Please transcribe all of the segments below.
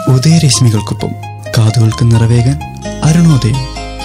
ഉദയരശ്മികൾക്കൊപ്പം കാതുകൾക്ക് നിറവേകാൻ അരുണോദയം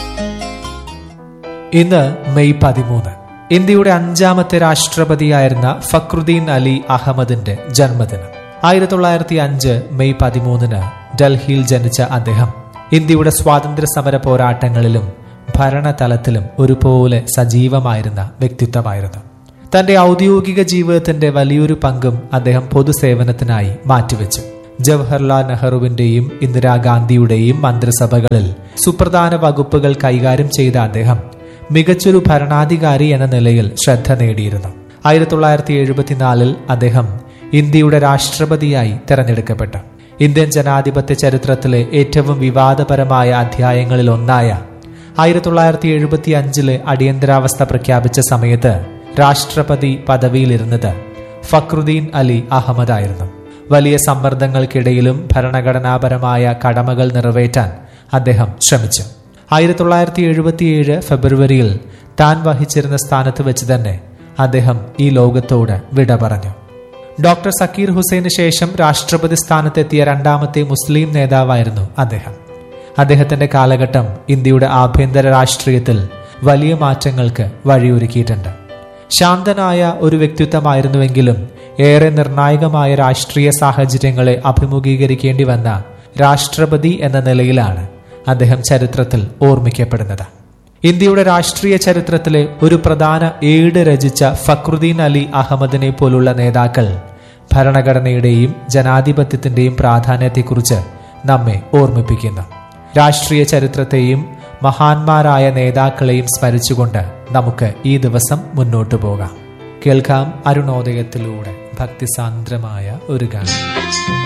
ഇന്ന് മെയ് പതിമൂന്ന് ഇന്ത്യയുടെ അഞ്ചാമത്തെ രാഷ്ട്രപതിയായിരുന്ന ഫക്രുദ്ദീൻ അലി അഹമ്മദിന്റെ ജന്മദിനം ആയിരത്തി തൊള്ളായിരത്തി അഞ്ച് മെയ് പതിമൂന്നിന് ഡൽഹിയിൽ ജനിച്ച അദ്ദേഹം ഇന്ത്യയുടെ സ്വാതന്ത്ര്യ സമര പോരാട്ടങ്ങളിലും ഭരണതലത്തിലും ഒരുപോലെ സജീവമായിരുന്ന വ്യക്തിത്വമായിരുന്നു തന്റെ ഔദ്യോഗിക ജീവിതത്തിന്റെ വലിയൊരു പങ്കും അദ്ദേഹം പൊതുസേവനത്തിനായി മാറ്റിവെച്ചു ജവഹർലാൽ നെഹ്റുവിന്റെയും ഇന്ദിരാഗാന്ധിയുടെയും മന്ത്രിസഭകളിൽ സുപ്രധാന വകുപ്പുകൾ കൈകാര്യം ചെയ്ത അദ്ദേഹം മികച്ചൊരു ഭരണാധികാരി എന്ന നിലയിൽ ശ്രദ്ധ നേടിയിരുന്നു ആയിരത്തി തൊള്ളായിരത്തി എഴുപത്തിനാലിൽ അദ്ദേഹം ഇന്ത്യയുടെ രാഷ്ട്രപതിയായി തെരഞ്ഞെടുക്കപ്പെട്ടു ഇന്ത്യൻ ജനാധിപത്യ ചരിത്രത്തിലെ ഏറ്റവും വിവാദപരമായ അധ്യായങ്ങളിൽ ഒന്നായ ആയിരത്തി തൊള്ളായിരത്തി എഴുപത്തി അഞ്ചിലെ അടിയന്തരാവസ്ഥ പ്രഖ്യാപിച്ച സമയത്ത് രാഷ്ട്രപതി പദവിയിലിരുന്നത് ഫക്രുദ്ദീൻ അലി അഹമ്മദ് ആയിരുന്നു വലിയ സമ്മർദ്ദങ്ങൾക്കിടയിലും ഭരണഘടനാപരമായ കടമകൾ നിറവേറ്റാൻ അദ്ദേഹം ശ്രമിച്ചു ആയിരത്തി തൊള്ളായിരത്തി എഴുപത്തിയേഴ് ഫെബ്രുവരിയിൽ താൻ വഹിച്ചിരുന്ന സ്ഥാനത്ത് വെച്ച് തന്നെ അദ്ദേഹം ഈ ലോകത്തോട് വിട പറഞ്ഞു ഡോക്ടർ സക്കീർ ഹുസൈന് ശേഷം രാഷ്ട്രപതി സ്ഥാനത്തെത്തിയ രണ്ടാമത്തെ മുസ്ലിം നേതാവായിരുന്നു അദ്ദേഹം അദ്ദേഹത്തിന്റെ കാലഘട്ടം ഇന്ത്യയുടെ ആഭ്യന്തര രാഷ്ട്രീയത്തിൽ വലിയ മാറ്റങ്ങൾക്ക് വഴിയൊരുക്കിയിട്ടുണ്ട് ശാന്തനായ ഒരു വ്യക്തിത്വമായിരുന്നുവെങ്കിലും ഏറെ നിർണായകമായ രാഷ്ട്രീയ സാഹചര്യങ്ങളെ അഭിമുഖീകരിക്കേണ്ടി വന്ന രാഷ്ട്രപതി എന്ന നിലയിലാണ് അദ്ദേഹം ചരിത്രത്തിൽ ഓർമ്മിക്കപ്പെടുന്നത് ഇന്ത്യയുടെ രാഷ്ട്രീയ ചരിത്രത്തിലെ ഒരു പ്രധാന ഏട് രചിച്ച ഫക്രുദ്ദീൻ അലി അഹമ്മദിനെ പോലുള്ള നേതാക്കൾ ഭരണഘടനയുടെയും ജനാധിപത്യത്തിന്റെയും പ്രാധാന്യത്തെക്കുറിച്ച് നമ്മെ ഓർമ്മിപ്പിക്കുന്നു രാഷ്ട്രീയ ചരിത്രത്തെയും മഹാന്മാരായ നേതാക്കളെയും സ്മരിച്ചുകൊണ്ട് നമുക്ക് ഈ ദിവസം മുന്നോട്ടു പോകാം കേൾക്കാം അരുണോദയത്തിലൂടെ ഭക്തിസാന്ദ്രമായ ഒരു ഗാനം